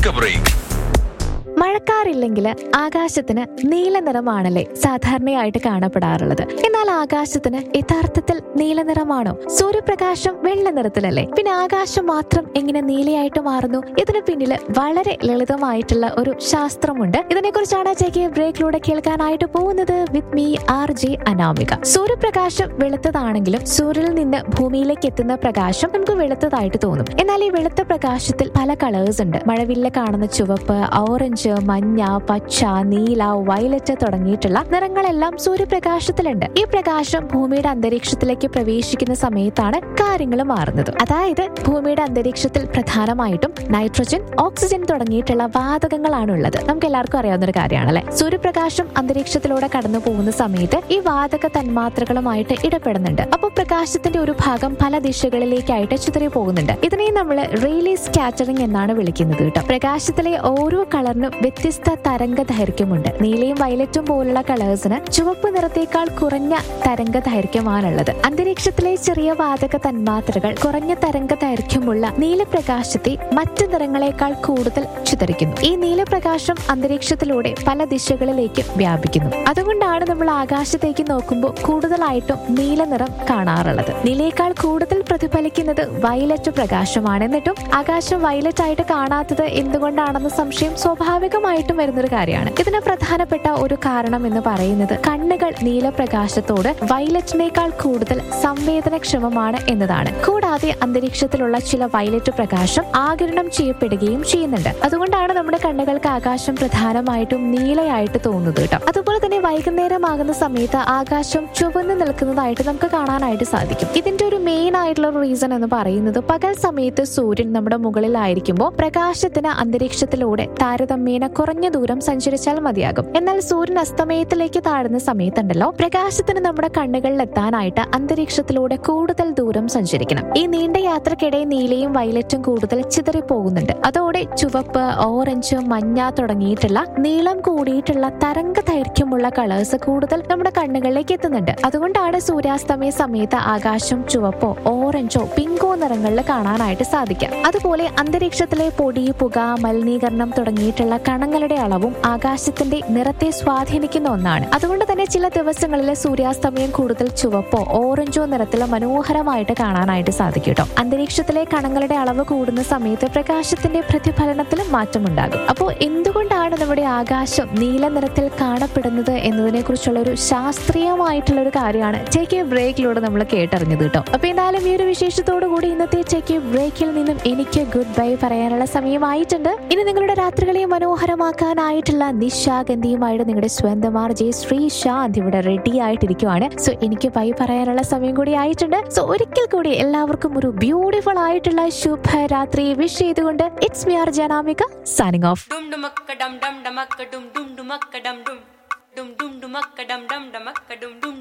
Take a break. മഴക്കാറില്ലെങ്കിൽ ആകാശത്തിന് നീല നിറമാണല്ലേ സാധാരണയായിട്ട് കാണപ്പെടാറുള്ളത് എന്നാൽ ആകാശത്തിന് യഥാർത്ഥത്തിൽ നീല നിറമാണോ സൂര്യപ്രകാശം വെള്ള നിറത്തിലല്ലേ പിന്നെ ആകാശം മാത്രം എങ്ങനെ നീലയായിട്ട് മാറുന്നു ഇതിന് പിന്നില് വളരെ ലളിതമായിട്ടുള്ള ഒരു ശാസ്ത്രമുണ്ട് ഇതിനെക്കുറിച്ചാണ് ചെക്കിയ ബ്രേക്കിലൂടെ കേൾക്കാനായിട്ട് പോകുന്നത് with me R J Anamika സൂര്യപ്രകാശം വെളുത്തതാണെങ്കിലും സൂര്യനിൽ നിന്ന് ഭൂമിയിലേക്ക് എത്തുന്ന പ്രകാശം നമുക്ക് വെളുത്തതായിട്ട് തോന്നും എന്നാൽ ഈ വെളുത്ത പ്രകാശത്തിൽ പല കളേഴ്സ് ഉണ്ട് മഴവില്ല കാണുന്ന ചുവപ്പ് ഓറഞ്ച് മഞ്ഞ പച്ച നീല വയലറ്റ് തുടങ്ങിയിട്ടുള്ള നിറങ്ങളെല്ലാം സൂര്യപ്രകാശത്തിലുണ്ട് ഈ പ്രകാശം ഭൂമിയുടെ അന്തരീക്ഷത്തിലേക്ക് പ്രവേശിക്കുന്ന സമയത്താണ് കാര്യങ്ങൾ മാറുന്നത് അതായത് ഭൂമിയുടെ അന്തരീക്ഷത്തിൽ പ്രധാനമായിട്ടും നൈട്രജൻ ഓക്സിജൻ തുടങ്ങിയിട്ടുള്ള വാതകങ്ങളാണ് ഉള്ളത് നമുക്ക് എല്ലാവർക്കും അറിയാവുന്ന ഒരു കാര്യമാണല്ലേ സൂര്യപ്രകാശം അന്തരീക്ഷത്തിലൂടെ കടന്നു പോകുന്ന സമയത്ത് ഈ വാതക തന്മാത്രകളുമായിട്ട് ഇടപെടുന്നുണ്ട് അപ്പോൾ പ്രകാശത്തിന്റെ ഒരു ഭാഗം പല ദിശകളിലേക്കായിട്ട് ചിതറി പോകുന്നുണ്ട് ഇതിനെ നമ്മൾ റെയിലി സ്കാറ്ററിംഗ് എന്നാണ് വിളിക്കുന്നത് കേട്ടോ പ്രകാശത്തിലെ ഓരോ കളറിനും വ്യത്യസ്ത തരംഗ ദൈർഘ്യമുണ്ട് നീലയും വയലറ്റും പോലുള്ള കളേഴ്സിന് ചുവപ്പ് നിറത്തേക്കാൾ കുറഞ്ഞ തരംഗ ദൈർഘ്യമാണുള്ളത് അന്തരീക്ഷത്തിലെ ചെറിയ വാതക തന്മാത്രകൾ കുറഞ്ഞ തരംഗ ദൈർഘ്യമുള്ള നീലപ്രകാശത്തെ മറ്റു നിറങ്ങളെക്കാൾ കൂടുതൽ ചിതറിക്കുന്നു ഈ നീലപ്രകാശം അന്തരീക്ഷത്തിലൂടെ പല ദിശകളിലേക്ക് വ്യാപിക്കുന്നു അതുകൊണ്ടാണ് നമ്മൾ ആകാശത്തേക്ക് നോക്കുമ്പോൾ കൂടുതലായിട്ടും നീല നിറം കാണാറുള്ളത് നീലയേക്കാൾ കൂടുതൽ പ്രതിഫലിക്കുന്നത് വയലറ്റ് പ്രകാശമാണ് എന്നിട്ടും ആകാശം വയലറ്റ് ആയിട്ട് കാണാത്തത് എന്തുകൊണ്ടാണെന്ന സംശയം സ്വാഭാവികമായിട്ടും വരുന്നൊരു കാര്യമാണ് ഇതിന് പ്രധാനപ്പെട്ട ഒരു കാരണം എന്ന് പറയുന്നത് കണ്ണുകൾ നീലപ്രകാശത്തോട് വയലറ്റിനേക്കാൾ കൂടുതൽ സംവേദനക്ഷമമാണ് എന്നതാണ് കൂടാതെ അന്തരീക്ഷത്തിലുള്ള ചില വയലറ്റ് പ്രകാശം ആകിരണം ചെയ്യപ്പെടുകയും ചെയ്യുന്നുണ്ട് അതുകൊണ്ടാണ് നമ്മുടെ കണ്ണുകൾക്ക് ആകാശം പ്രധാനമായിട്ടും നീലയായിട്ട് തോന്നുന്നത് കേട്ടോ അതുപോലെ തന്നെ വൈകുന്നേരമാകുന്ന സമയത്ത് ആകാശം ചുവന്ന് നിൽക്കുന്നതായിട്ട് നമുക്ക് കാണാനായിട്ട് സാധിക്കും ഇതിന്റെ ഒരു മെയിൻ ആയിട്ടുള്ള റീസൺ എന്ന് പറയുന്നത് പകൽ സമയത്ത് സൂര്യൻ നമ്മുടെ മുകളിലായിരിക്കുമ്പോൾ പ്രകാശത്തിന് അന്തരീക്ഷത്തിലൂടെ താരതമ്യേന കുറഞ്ഞ ദൂരം സഞ്ചരിച്ചാൽ മതിയാകും എന്നാൽ സൂര്യൻ അസ്തമയത്തിലേക്ക് താഴുന്ന സമയത്തുണ്ടല്ലോ പ്രകാശത്തിന് നമ്മുടെ കണ്ണുകളിൽ എത്താനായിട്ട് അന്തരീക്ഷത്തിലൂടെ കൂടുതൽ ദൂരം സഞ്ചരിക്കണം ഈ നീണ്ട യാത്രക്കിടെ നീലയും വയലറ്റും കൂടുതൽ ചിതറിപ്പോകുന്നുണ്ട് അതോടെ ചുവപ്പ് ഓറഞ്ച് മഞ്ഞ തുടങ്ങിയിട്ടുള്ള നീളം കൂടിയിട്ടുള്ള തരംഗ ദൈർഘ്യമുള്ള കളേഴ്സ് കൂടുതൽ നമ്മുടെ കണ്ണുകളിലേക്ക് എത്തുന്നുണ്ട് അതുകൊണ്ടാണ് സൂര്യാസ്തമയ സമയത്ത് ആകാശം ചുവപ്പോ ഓറഞ്ചോ പിങ്കോ നിറങ്ങളിൽ കാണാനായിട്ട് സാധിക്കാം അതുപോലെ അന്തരീക്ഷത്തിലെ പൊടി പുക മലിനീകരണം തുടങ്ങിയിട്ടുള്ള കണങ്ങളുടെ അളവും ആകാശത്തിന്റെ നിറത്തെ സ്വാധീനിക്കുന്ന ഒന്നാണ് അതുകൊണ്ട് തന്നെ ചില ദിവസങ്ങളിൽ സൂര്യാസ്തമയം കൂടുതൽ ചുവപ്പോ ഓറഞ്ചോ നിറത്തിൽ മനോഹരമായിട്ട് കാണാനായിട്ട് സാധിക്കും കേട്ടോ അന്തരീക്ഷത്തിലെ കണങ്ങളുടെ അളവ് കൂടുന്ന സമയത്ത് പ്രകാശത്തിന്റെ പ്രതിഫലനത്തിലും മാറ്റമുണ്ടാകും അപ്പോൾ എന്തുകൊണ്ടാണ് നമ്മുടെ ആകാശം നീല നിറത്തിൽ കാണപ്പെടുന്നത് എന്നതിനെ കുറിച്ചുള്ള ഒരു ശാസ്ത്രീയമായിട്ടുള്ള ഒരു കാര്യമാണ് ടേക്ക് എ ബ്രേക്കിലൂടെ നമ്മൾ കേട്ടറിഞ്ഞത് കേട്ടോ അപ്പൊ എന്തായാലും ഈ ഒരു വിശേഷത്തോടു കൂടി ഇന്നത്തെ ടേക്ക് എ ബ്രേക്കിൽ നിന്നും എനിക്ക് ഗുഡ് ബൈ പറയാനുള്ള സമയമായിട്ടുണ്ട് ഇനി നിങ്ങളുടെ രാത്രികളെ മനോഹരമാക്കാനായിട്ടുള്ള നിശാഗന്ധിയുമായിട്ട് നിങ്ങളുടെ സ്വന്തം ആർ ജെ ശ്രീശാന്ത് ഇവിടെ റെഡി ആയിട്ടിരിക്കുവാണ് സോ എനിക്ക് ബൈ പറയാനുള്ള സമയം കൂടി ആയിട്ടുണ്ട് സോ ഒരിക്കൽ കൂടി എല്ലാവർക്കും ഒരു ബ്യൂട്ടിഫുൾ ആയിട്ടുള്ള ശുഭരാത്രി വിഷ് ചെയ്തുകൊണ്ട് it's me R Janamika signing off dum dumakka dum dum dumakka dum dum dumakka dum dum dum dum dumakka dum dum dumakka dum dum